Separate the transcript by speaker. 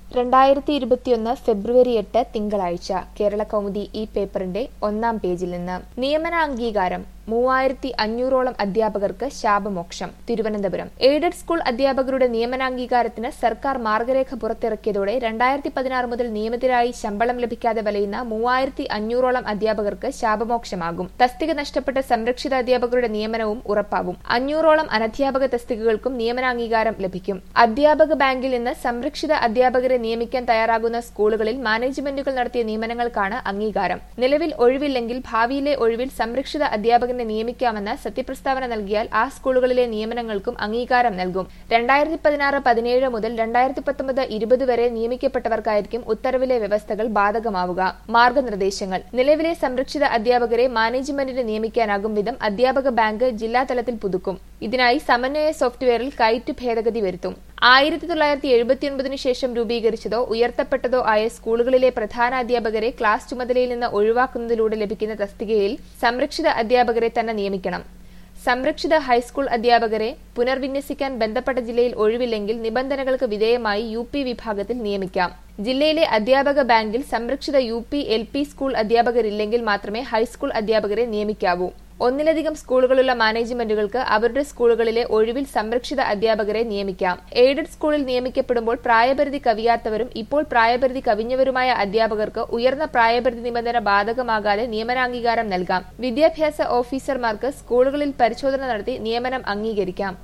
Speaker 1: രണ്ടായിരത്തി ഇരുപത്തിയൊന്ന് ഫെബ്രുവരി എട്ട് തിങ്കളാഴ്ച കേരള കൗമുദി ഈ പേപ്പറിന്റെ ഒന്നാം പേജിൽ നിന്ന് നിയമന അംഗീകാരം മൂവായിരത്തി അഞ്ഞൂറോളം അധ്യാപകർക്ക് ശാപമോക്ഷം തിരുവനന്തപുരം എയ്ഡഡ് സ്കൂൾ അധ്യാപകരുടെ നിയമനാംഗീകാരത്തിന് സർക്കാർ മാർഗരേഖ പുറത്തിറക്കിയതോടെ രണ്ടായിരത്തി പതിനാറ് മുതൽ നിയമിതരായി ശമ്പളം ലഭിക്കാതെ വലയുന്ന മൂവായിരത്തി അഞ്ഞൂറോളം അധ്യാപകർക്ക് ശാപമോക്ഷമാകും തസ്തിക നഷ്ടപ്പെട്ട സംരക്ഷിത അധ്യാപകരുടെ നിയമനവും ഉറപ്പാവും അഞ്ഞൂറോളം അനധ്യാപക തസ്തികകൾക്കും നിയമനാംഗീകാരം ലഭിക്കും അധ്യാപക ബാങ്കിൽ നിന്ന് സംരക്ഷിത അധ്യാപകരെ നിയമിക്കാൻ തയ്യാറാകുന്ന സ്കൂളുകളിൽ മാനേജ്മെന്റുകൾ നടത്തിയ നിയമനങ്ങൾക്കാണ് അംഗീകാരം നിലവിൽ ഒഴിവില്ലെങ്കിൽ ഭാവിയിലെ ഒഴിവിൽ സംരക്ഷിത അധ്യാപകനെ നിയമിക്കാമെന്ന് സത്യപ്രസ്താവന നൽകിയാൽ ആ സ്കൂളുകളിലെ നിയമനങ്ങൾക്കും അംഗീകാരം നൽകും രണ്ടായിരത്തി പതിനാറ് പതിനേഴ് മുതൽ രണ്ടായിരത്തി പത്തൊമ്പത് ഇരുപത് വരെ നിയമിക്കപ്പെട്ടവർക്കായിരിക്കും ഉത്തരവിലെ വ്യവസ്ഥകൾ ബാധകമാവുക മാർഗനിർദ്ദേശങ്ങൾ നിലവിലെ സംരക്ഷിത അധ്യാപകരെ മാനേജ്മെന്റിന് നിയമിക്കാനാകും വിധം അധ്യാപക ബാങ്ക് ജില്ലാ തലത്തിൽ പുതുക്കും ഇതിനായി സമന്വയ സോഫ്റ്റ്വെയറിൽ കയറ്റ് ഭേദഗതി വരുത്തും ആയിരത്തി തൊള്ളായിരത്തി എഴുപത്തിയൊൻപതിനു ശേഷം രൂപീകരിച്ചതോ ഉയർത്തപ്പെട്ടതോ ആയ സ്കൂളുകളിലെ പ്രധാന അധ്യാപകരെ ക്ലാസ് ചുമതലയിൽ നിന്ന് ഒഴിവാക്കുന്നതിലൂടെ ലഭിക്കുന്ന തസ്തികയിൽ സംരക്ഷിത അധ്യാപകരെ തന്നെ നിയമിക്കണം സംരക്ഷിത ഹൈസ്കൂൾ അധ്യാപകരെ പുനർവിന്യസിക്കാൻ ബന്ധപ്പെട്ട ജില്ലയിൽ ഒഴിവില്ലെങ്കിൽ നിബന്ധനകൾക്ക് വിധേയമായി യു പി വിഭാഗത്തിൽ നിയമിക്കാം ജില്ലയിലെ അധ്യാപക ബാങ്കിൽ സംരക്ഷിത U P L P school അധ്യാപകരില്ലെങ്കിൽ മാത്രമേ ഹൈസ്കൂൾ അധ്യാപകരെ നിയമിക്കാവൂ ഒന്നിലധികം സ്കൂളുകളുള്ള മാനേജ്മെന്റുകൾക്ക് അവരുടെ സ്കൂളുകളിലെ ഒഴിവിൽ സംരക്ഷിത അധ്യാപകരെ നിയമിക്കാം എയ്ഡഡ് സ്കൂളിൽ നിയമിക്കപ്പെടുമ്പോൾ പ്രായപരിധി കവിയാത്തവരും ഇപ്പോൾ പ്രായപരിധി കവിഞ്ഞവരുമായ അധ്യാപകർക്ക് ഉയർന്ന പ്രായപരിധി നിബന്ധന ബാധകമാകാതെ നിയമനാംഗീകാരം നൽകാം വിദ്യാഭ്യാസ ഓഫീസർമാർക്ക് സ്കൂളുകളിൽ പരിശോധന നടത്തി നിയമനം അംഗീകരിക്കാം